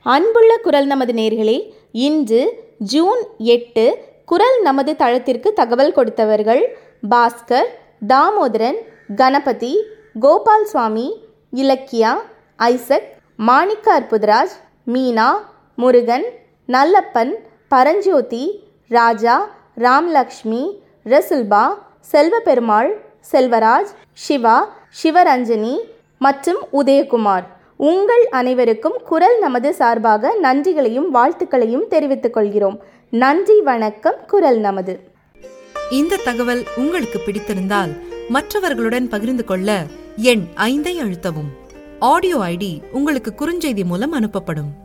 அன்புள்ள குரல் நமது நேர்களே இன்று ஜூன் எட்டு குரல் நமது தளத்திற்கு தகவல் கொடுத்தவர்கள் பாஸ்கர் தாமோதரன் கணபதி கோபால் சுவாமி இலக்கியா ஐசக் மாணிக்க அற்புதராஜ் மீனா முருகன் நல்லப்பன் பரஞ்சோதி ராஜா ராம்லக்ஷ்மி ரசுல்பா செல்வபெருமாள் செல்வராஜ் சிவா சிவரஞ்சனி மற்றும் உதயகுமார் உங்கள் அனைவருக்கும் குரல் நமது சார்பாக நன்றிகளையும் வாழ்த்துக்களையும் தெரிவித்துக் கொள்கிறோம் நன்றி வணக்கம் குரல் நமது இந்த தகவல் உங்களுக்கு பிடித்திருந்தால் மற்றவர்களுடன் பகிர்ந்து கொள்ள எண் ஐந்தை அழுத்தவும் ஆடியோ ஐடி உங்களுக்கு குறுஞ்செய்தி மூலம் அனுப்பப்படும்